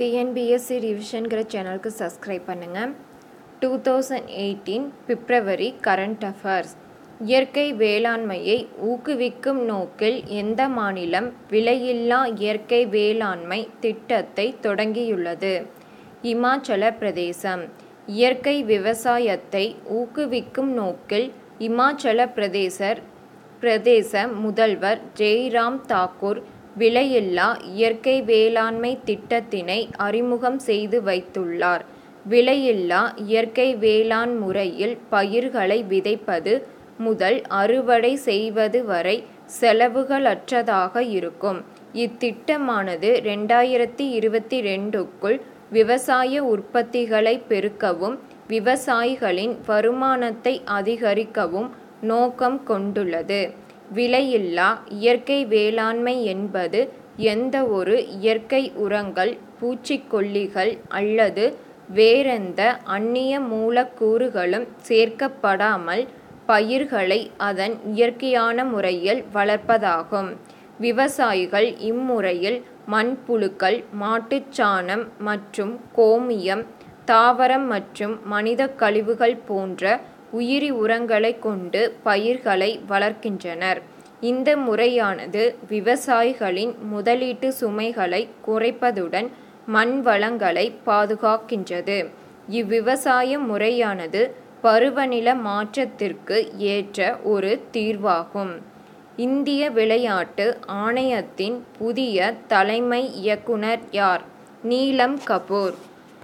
TNPSC ரிவிஷன்கிற சேனலுக்கு subscribe பண்ணுங்கள் two thousand eighteen February current affairs இயற்கை வேளாண்மையை ஊக்குவிக்கும் நோக்கில் எந்த மாநிலம் விலையில்லா இயற்கை வேளாண்மை திட்டத்தை தொடங்கியுள்ளது இமாச்சல பிரதேசம் இயற்கை விவசாயத்தை ஊக்குவிக்கும் நோக்கில் இமாச்சல பிரதேசர் பிரதேச முதல்வர் ஜெய்ராம் தாக்கூர் விலையில்லா இயற்கை வேளாண்மை திட்டத்தினை அறிமுகம் செய்து வைத்துள்ளார் விலையில்லா இயற்கை வேளாண் முறையில் பயிர்களை விதைப்பது முதல் அறுவடை செய்வது வரை செலவுகளற்றதாக இருக்கும் இத்திட்டமானது ரெண்டாயிரத்தி இருபத்தி ரெண்டுக்குள் விவசாய உற்பத்திகளை பெருக்கவும் விவசாயிகளின் வருமானத்தை அதிகரிக்கவும் நோக்கம் கொண்டுள்ளது விலையில்லா இயற்கை வேளாண்மை என்பது எந்த ஒரு இயற்கை உரங்கள் பூச்சிக்கொல்லிகள் அல்லது வேறெந்த அந்நிய மூலக்கூறுகளும் சேர்க்கப்படாமல் பயிர்களை அதன் இயற்கையான முறையில் வளர்ப்பதாகும் விவசாயிகள் இம்முறையில் மண்புழுக்கள் மாட்டுச்சாணம் மற்றும் கோமியம் தாவரம் மற்றும் மனித கழிவுகள் போன்ற உயிரி உரங்களை கொண்டு பயிர்களை வளர்க்கின்றனர் இந்த முறையானது விவசாயிகளின் முதலீட்டு சுமைகளை குறைப்பதுடன் மண் வளங்களை பாதுகாக்கின்றது இவ்விவசாய முறையானது பருவநில மாற்றத்திற்கு ஏற்ற ஒரு தீர்வாகும் இந்திய விளையாட்டு ஆணையத்தின் புதிய தலைமை இயக்குனர் யார் நீலம் கபூர்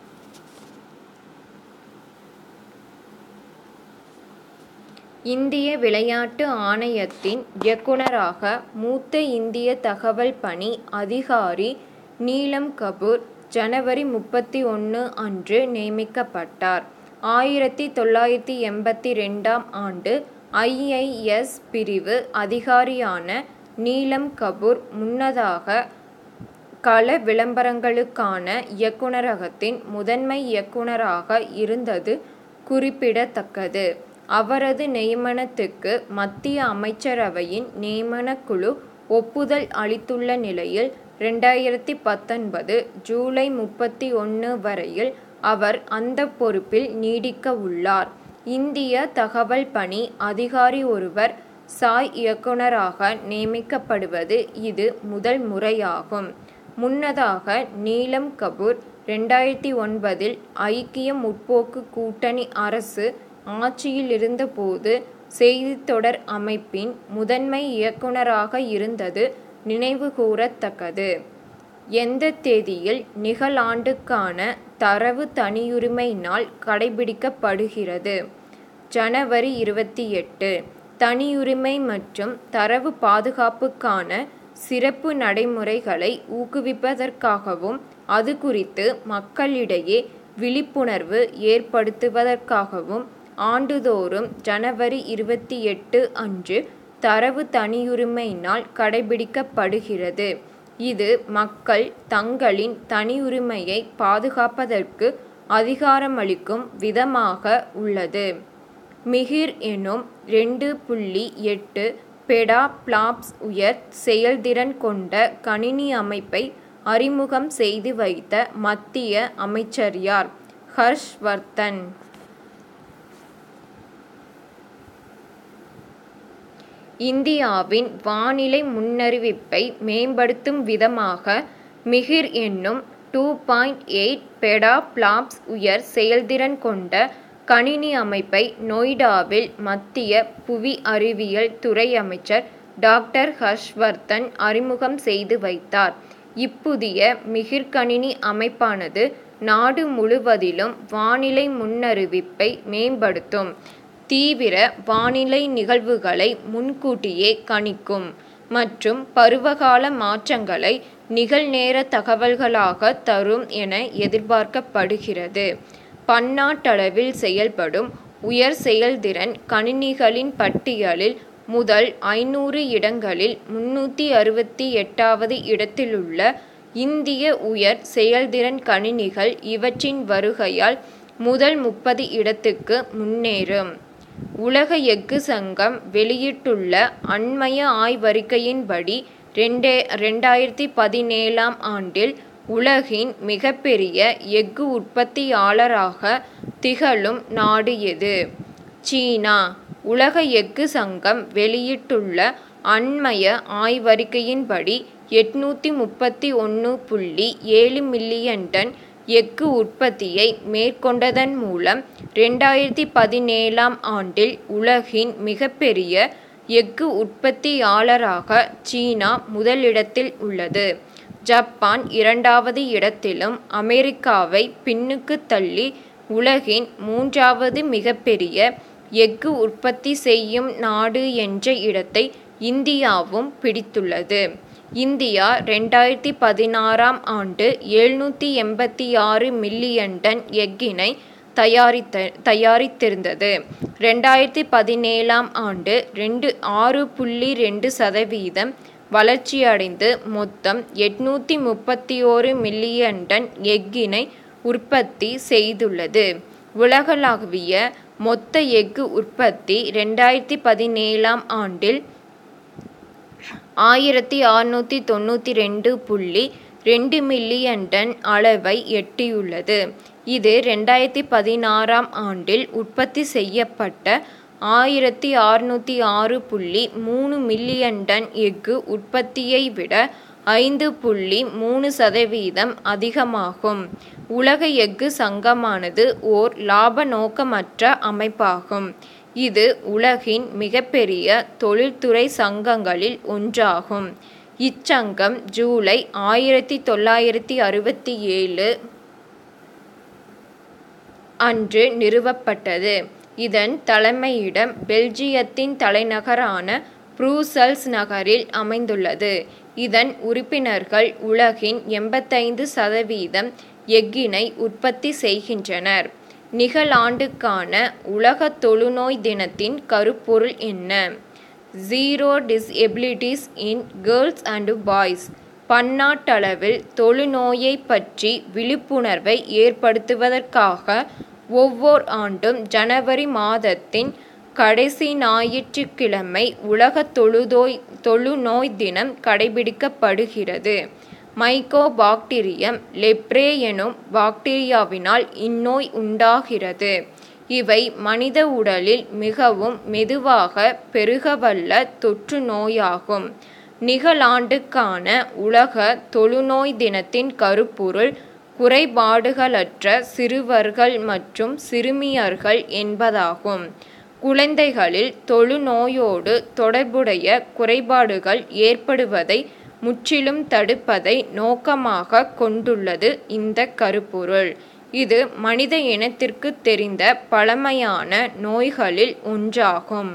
இந்திய விளையாட்டு ஆணையத்தின் இயக்குனராக மூத்த இந்திய தகவல் பணி அதிகாரி நீலம் கபூர் ஜனவரி முப்பத்தி ஒன்று அன்று நியமிக்கப்பட்டார் ஆயிரத்தி தொள்ளாயிரத்தி எண்பத்தி ரெண்டாம் ஆண்டு ஐஐஎஸ் பிரிவு அதிகாரியான நீலம் கபூர் முன்னதாக கள விளம்பரங்களுக்கான இயக்குனரகத்தின் முதன்மை இயக்குனராக இருந்தது குறிப்பிடத்தக்கது அவரது நியமனத்துக்கு மத்திய அமைச்சரவையின் நியமனக்குழு ஒப்புதல் அளித்துள்ள நிலையில் ரெண்டாயிரத்தி பத்தொன்பது ஜூலை முப்பத்தி ஒன்று வரையில் அவர் அந்த பொறுப்பில் நீடிக்க உள்ளார் இந்திய தகவல் பணி அதிகாரி ஒருவர் சாய் இயக்குனராக நியமிக்கப்படுவது இது முதல் முறையாகும் முன்னதாக நீலம் கபூர் ரெண்டாயிரத்தி ஒன்பதில் ஐக்கிய முற்போக்கு கூட்டணி அரசு ஆட்சியில் இருந்தபோது செய்தித்தொடர் அமைப்பின் முதன்மை இயக்குனராக இருந்தது நினைவுகூரத்தக்கது எந்த தேதியில் நிகழாண்டுக்கான தரவு தனியுரிமை நாள் கடைபிடிக்கப்படுகிறது ஜனவரி இருபத்தி எட்டு தனியுரிமை மற்றும் தரவு பாதுகாப்புக்கான சிறப்பு நடைமுறைகளை ஊக்குவிப்பதற்காகவும் அது குறித்து மக்களிடையே விழிப்புணர்வு ஏற்படுத்துவதற்காகவும் ஆண்டுதோறும் ஜனவரி இருபத்தி எட்டு அன்று தரவு தனியுரிமை நாள் கடைபிடிக்கப்படுகிறது இது மக்கள் தங்களின் தனியுரிமையை பாதுகாப்பதற்கு அதிகாரமளிக்கும் விதமாக உள்ளது மிகிர் எனும் ரெண்டு புள்ளி எட்டு பெடா பிளாப்ஸ் உயர் செயல்திறன் கொண்ட கணினி அமைப்பை அறிமுகம் செய்து வைத்த மத்திய அமைச்சர் யார் ஹர்ஷ்வர்தன் இந்தியாவின் வானிலை முன்னறிவிப்பை மேம்படுத்தும் விதமாக மிகிர் என்னும் two point eight peta flops உயர் செயல்திறன் கொண்ட கணினி அமைப்பை நொய்டாவில் மத்திய புவி அறிவியல் துறை அமைச்சர் டாக்டர் ஹர்ஷ்வர்தன் அறிமுகம் செய்து வைத்தார் இப்புதிய மிகிர் கணினி அமைப்பானது நாடு முழுவதிலும் வானிலை முன்னறிவிப்பை மேம்படுத்தும் தீவிர வானிலை நிகழ்வுகளை முன்கூட்டியே கணிக்கும் மற்றும் பருவகால மாற்றங்களை நிகழ்நேர தகவல்களாக தரும் என எதிர்பார்க்கப்படுகிறது பன்னாட்டளவில் செயல்படும் உயர் செயல்திறன் கணினிகளின் பட்டியலில் முதல் ஐநூறு இடங்களில் முன்னூற்றி அறுபத்தி எட்டாவது இடத்திலுள்ள இந்திய உயர் செயல்திறன் கணினிகள் இவற்றின் வருகையால் முதல் முப்பது இடத்துக்கு முன்னேறும் உலக எஃகு சங்கம் வெளியிட்டுள்ள அண்மைய ஆய்வறிக்கையின்படி ரெண்டே ரெண்டாயிரத்தி பதினேழாம் ஆண்டில் உலகின் மிகப்பெரிய எஃகு உற்பத்தியாளராக திகழும் நாடு எது? சீனா. உலக எஃகு சங்கம் வெளியிட்டுள்ள அண்மைய ஆய்வறிக்கையின்படி எட்நூத்தி முப்பத்தி ஒன்னு புள்ளி ஏழு மில்லியன் டன் எஃகு உற்பத்தியை மேற்கொண்டதன் மூலம் இரண்டாயிரத்தி பதினேழாம் ஆண்டில் உலகின் மிகப்பெரிய எஃகு உற்பத்தியாளராக சீனா முதலிடத்தில் உள்ளது. ஜப்பான் இரண்டாவது இடத்திலும் அமெரிக்காவை பின்னுக்குத் தள்ளி உலகின் மூன்றாவது மிகப்பெரிய எஃகு உற்பத்தி செய்யும் நாடு என்ற இடத்தை இந்தியாவும் பிடித்துள்ளது. இந்தியா இரண்டாயிரத்தி பதினாறாம் ஆண்டு எழுநூத்தி எண்பத்தாறு மில்லியன் டன் எஃகினை தயாரித்திருந்தது. இரண்டாயிரத்தி பதினேழாம் ஆண்டு ஆறு புள்ளி ரெண்டு சதவீதம் வளர்ச்சியடைந்து மொத்தம் எட்நூத்தி முப்பத்தொரு மில்லியன் டன் எஃகினை உற்பத்தி செய்துள்ளது. உலகளாவிய மொத்த எஃகு உற்பத்தி இரண்டாயிரத்தி பதினேழாம் ஆண்டில் ஆயிரத்தி அறுநூத்தி தொண்ணூத்தி ரெண்டு புள்ளி ரெண்டு மில்லியன் டன் அளவை எட்டியுள்ளது. இது இரண்டாயிரத்தி பதினாறாம் ஆண்டில் உற்பத்தி செய்யப்பட்ட ஆயிரத்தி அறுநூத்தி ஆறு புள்ளி மூணு மில்லியன் டன் எஃகு உற்பத்தியை விட ஐந்து புள்ளி மூணு சதவீதம் அதிகமாகும். உலக எஃகு சங்கமானது ஓர் இலாப நோக்கமற்ற அமைப்பாகும். இது உலகின் மிகப்பெரிய தொழில்துறை சங்கங்களில் ஒன்றாகும். இச்சங்கம் ஜூலை ஆயிரத்தி தொள்ளாயிரத்தி அறுபத்தி ஏழு அன்று நிறுவப்பட்டது. இதன் தலைமையிடம் பெல்ஜியத்தின் தலைநகரான புரூசல்ஸ் நகரில் அமைந்துள்ளது. இதன் உறுப்பினர்கள் உலகின் எண்பத்தைந்து சதவீதம் எஃகினை உற்பத்தி செய்கின்றனர். நிகழாண்டுக்கான உலக தொழுநோய் தினத்தின் கருப்பொருள் என்ன? Zero disabilities in girls and boys. பன்னாட்டளவில் தொழுநோயைப் பற்றி விழிப்புணர்வை ஏற்படுத்துவதற்காக ஒவ்வோர் ஆண்டும் ஜனவரி மாதத்தின் கடைசி ஞாயிற்றுக்கிழமை உலக தொழுநோய் தினம் கடைபிடிக்கப்படுகிறது. மைக்கோ பாக்டீரியம் லெப்ரே எனும் பாக்டீரியாவினால் இந்நோய் உண்டாகிறது. இவை மனித உடலில் மிகவும் மெதுவாக பெருகவல்ல தொற்று நோயாகும். நிகழாண்டுக்கான உலக தொழுநோய் தினத்தின் கருப்பொருள் குறைபாடுகளற்ற சிறுவர்கள் மற்றும் சிறுமியர்கள் என்பதாகும். குழந்தைகளில் தொழுநோயோடு தொடர்புடைய குறைபாடுகள் ஏற்படுவதை முற்றிலும் தடுப்பதை நோக்கமாகக் கொண்டுள்ளது இந்தக் கருப்பொருள். இது மனித இனத்திற்குத் தெரிந்த பழமையான நோய்களில் ஒன்றாகும்.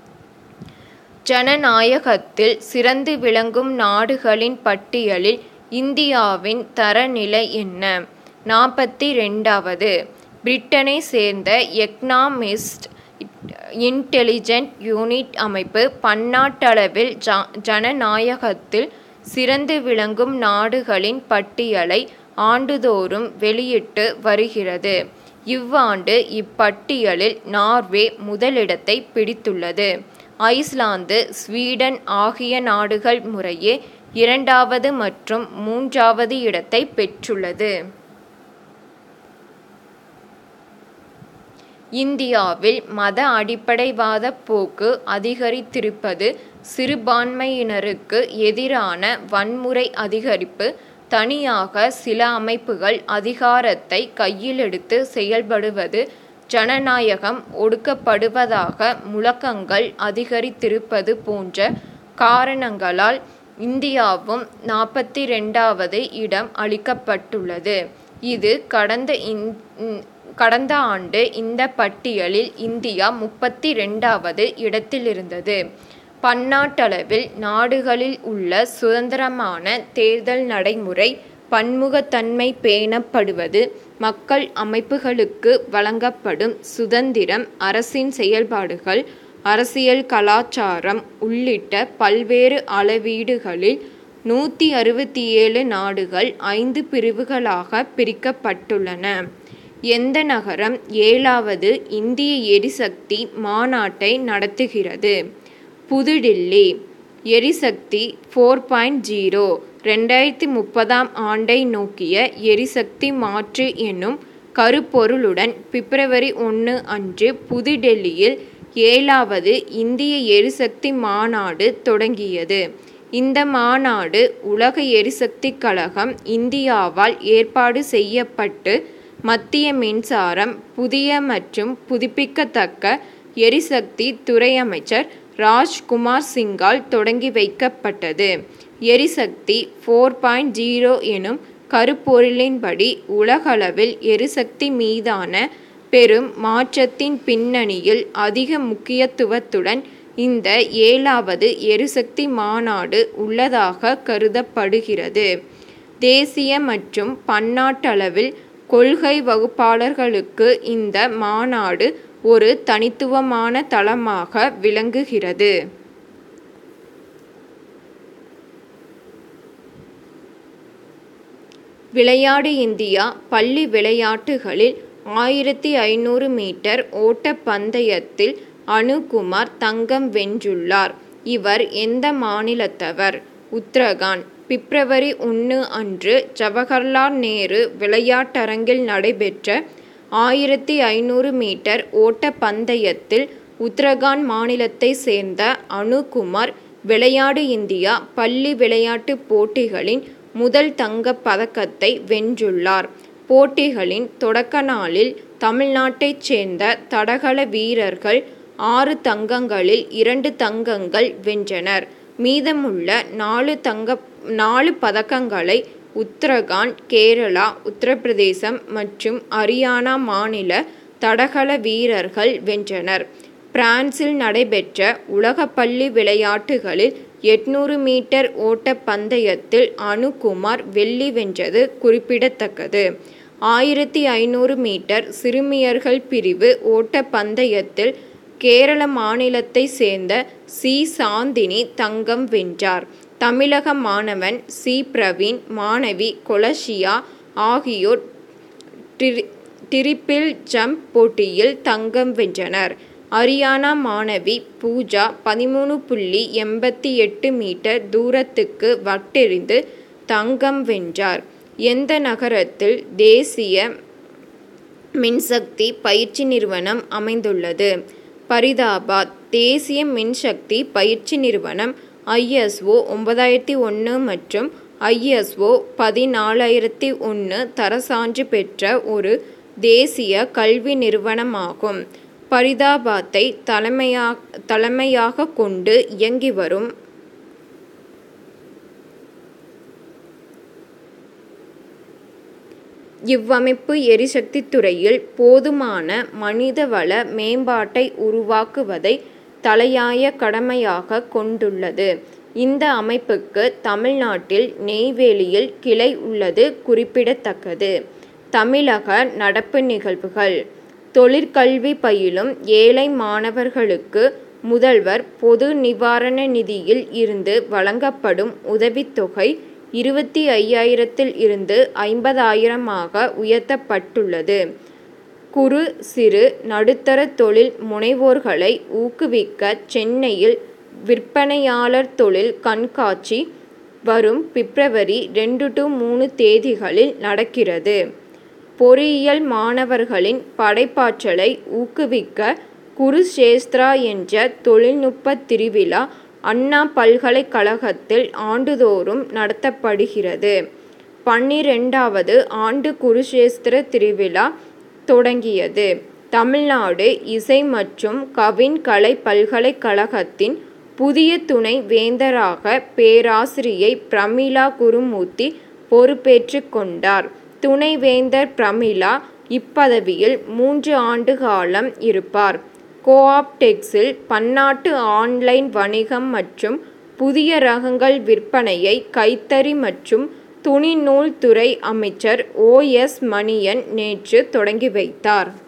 ஜனநாயகத்தில் சிறந்து விளங்கும் நாடுகளின் பட்டியலில் இந்தியாவின் தரநிலை என்ன? நாற்பத்திரண்டாவது. பிரிட்டனைச் சேர்ந்த எகனாமிஸ்ட் இன்டெலிஜென்ஸ் யூனிட் அமைப்பு பன்னாட்டளவில் ஜனநாயகத்தில் சிறந்து விளங்கும் நாடுகளின் பட்டியலை ஆண்டுதோறும் வெளியிட்டு வருகிறது. இவ்வாண்டு இப்பட்டியலில் நார்வே முதலிடத்தைப் பிடித்துள்ளது. ஐஸ்லாந்து சுவீடன் ஆகிய நாடுகள் முறையே இரண்டாவது மற்றும் மூன்றாவது இடத்தைப் பெற்றுள்ளது. இந்தியாவில் மத அடிப்படைவாதப் போக்கு அதிகரித்திருப்பது சிறுபான்மையினருக்கு எதிரான வன்முறை அதிகரிப்பு தனியாக சில அமைப்புகள் அதிகாரத்தை கையிலெடுத்து செயல்படுவது ஜனநாயகம் ஒடுக்கப்படுவதாக முழக்கங்கள் அதிகரித்திருப்பது போன்ற காரணங்களால் இந்தியாவும் நாற்பத்திரண்டாவது இடம் அளிக்கப்பட்டுள்ளது. இது கடந்த ஆண்டு இந்தப் பட்டியலில் இந்தியா முப்பத்திரண்டாவது இடத்திலிருந்தது. பன்னாட்டளவில் நாடுகளில் உள்ள சுதந்திரமான தேர்தல் நடைமுறை பன்முகத்தன்மை பேணப்படுவது மக்கள் அமைப்புகளுக்கு வழங்கப்படும் சுதந்திரம் அரசின் செயல்பாடுகள் அரசியல் கலாசாரம் உள்ளிட்ட பல்வேறு அளவீடுகளில் நூத்தி அறுபத்தேழு நாடுகள் ஐந்து பிரிவுகளாகப் பிரிக்கப்பட்டுள்ளன. எந்த நகரம் ஏழாவது இந்திய எரிசக்தி மாநாட்டை நடத்துகிறது? புதுடில்லி. எரிசக்தி போர் பாயிண்ட் ஜீரோ ரெண்டாயிரத்தி முப்பதாம் ஆண்டை நோக்கிய எரிசக்தி மாற்று என்னும் கருப்பொருளுடன் பிப்ரவரி ஒன்று அன்று புதுடெல்லியில் ஏழாவது இந்திய எரிசக்தி மாநாடு தொடங்கியது. இந்த மாநாடு உலக எரிசக்திக் கழகம் இந்தியாவால் ஏற்பாடு செய்யப்பட்டு மத்திய மின்சாரம் புதிய மற்றும் புதுப்பிக்கத்தக்க எரிசக்தி துறை அமைச்சர் ராஜ் குமார் சிங்கால் தொடங்கி வைக்கப்பட்டது. எரிசக்தி போர் பாயிண்ட் ஜீரோ எனும் கருப்பொருளின்படி உலகளவில் எரிசக்தி மீதான பெரும் மாற்றத்தின் பின்னணியில் அதிக முக்கியத்துவத்துடன் இந்த ஏழாவது எரிசக்தி மாநாடு உள்ளதாக கருதப்படுகிறது. தேசிய மற்றும் பன்னாட்டளவில் கொள்கை வகுப்பாளர்களுக்கு இந்த மாநாடு ஒரு தனித்துவமான தளமாக விளங்குகிறது. விளையாடு இந்தியா பள்ளி விளையாட்டுகளில் ஆயிரத்து ஐந்நூறு மீட்டர் ஓட்டப் பந்தயத்தில் அனுகுமார் தங்கம் வென்றுள்ளார். இவர் எந்த மாநிலத்தவர்? உத்தரகாண்ட் பிப்ரவரி ஒன்று அன்று ஜவகர்லால் நேரு விளையாட்டரங்கில் நடைபெற்ற ஆயிரத்து ஐந்நூறு மீட்டர் ஓட்டப் பந்தயத்தில் உத்தரகாண்ட் மாநிலத்தைச் சேர்ந்த அனுகுமார் விளையாடு இந்தியா பள்ளி விளையாட்டுப் போட்டிகளின் முதல் தங்கப் பதக்கத்தை வென்றுள்ளார். போட்டிகளின் தொடக்க நாளில் தமிழ்நாட்டைச் சேர்ந்த தடகள வீரர்கள் ஆறு தங்கங்களில் இரண்டு தங்கங்கள் வென்றனர். மீதமுள்ள நாலு பதக்கங்களை உத்தரகாண்ட் கேரளா உத்தரபிரதேசம் மற்றும் அரியானா மாநில தடகள வீரர்கள் வென்றனர். பிரான்சில் நடைபெற்ற உலக பள்ளி விளையாட்டுகளில் எண்ணூறு மீட்டர் ஓட்டப் பந்தயத்தில் அனுகுமார் வெள்ளி வென்றது குறிப்பிடத்தக்கது. ஆயிரத்து ஐந்நூறு மீட்டர் சிறுமியர்கள் பிரிவு ஓட்டப் பந்தயத்தில் கேரள மாநிலத்தைச் சேர்ந்த சி. சாந்தினி தங்கம் வென்றார். தமிழக மாணவன் சி. பிரவீன் மாணவி கொலஷியா ஆகியோர் டிரிபிள் ஜம்ப் போட்டியில் தங்கம் வென்றனர். அரியானா மாணவி பூஜா பதிமூன்று புள்ளி எண்பத்து எட்டு மீட்டர் தூரத்துக்கு வட்டெறிந்து தங்கம் வென்றார். எந்த நகரத்தில் தேசிய மின்சக்தி பயிற்சி நிறுவனம் அமைந்துள்ளது? பரிதாபாத் தேசிய மின்சக்தி பயிற்சி நிறுவனம் ஐ. எஸ். ஓ. ஒன்பதாயிரத்து ஒன்று மற்றும் ஐ. எஸ். ஓ. பதினாலாயிரத்து ஒன்று தரச்சான்று பெற்ற ஒரு தேசிய கல்வி நிறுவனமாகும். பரிதாபாத்தை தலைமையாகக் கொண்டு இயங்கி வரும் இவ்வமைப்பு எரிசக்தித் துறையில் போதுமான மனிதவள மேம்பாட்டை உருவாக்குவதை தலையாய கடமையாகக் கொண்டுள்ளது. இந்த அமைப்புக்கு தமிழ்நாட்டில் நெய்வேலியில் கிளை உள்ளது குறிப்பிடத்தக்கது. தமிழக நடப்பு நிகழ்வுகள் தொழிற்கல்வி பயிலும் ஏழை மாணவர்களுக்கு முதல்வர் பொது நிவாரண நிதியில் இருந்து வழங்கப்படும் உதவித் தொகை இருபத்து ஐயாயிரத்தில் இருந்து ஐம்பதாயிரமாக உயர்த்தப்பட்டுள்ளது. குறு சிறு நடுத்தர தொழில் முனைவோர்களை ஊக்குவிக்க சென்னையில் விற்பனையாளர் தொழில் கண்காட்சி வரும் பிப்ரவரி இரண்டு மூன்று தேதிகளில் நடக்கிறது. பொறியியல் மாணவர்களின் படைப்பாற்றலை ஊக்குவிக்க குருஷேத்ரா என்ற தொழில்நுட்பத் திருவிழா அண்ணா பல்கலைக் கழகத்தில் ஆண்டுதோறும் நடத்தப்படுகிறது. பன்னிரண்டாவது ஆண்டு குருஷேத்திர திருவிழா தொடங்கியது. தமிழ்நாடு இசை மற்றும் கவின் கலை பல்கலைக் கழகத்தின் புதிய துணை வேந்தராக பேராசிரியை பிரமிளா குருமூர்த்தி பொறுப்பேற்றுக் கொண்டார். துணை வேந்தர் பிரமிளா இப்பதவியில் மூன்று ஆண்டு காலம் இருப்பார். கோ-ஆப்-டெக்சில் பன்னாட்டு ஆன்-லைன் வணிகம் மற்றும் புதிய ரகங்கள் விற்பனையை கைத்தறி மற்றும் துணிநூல் துறை அமைச்சர் ஓ. எஸ். மணியன் நேற்று தொடங்கி வைத்தார்.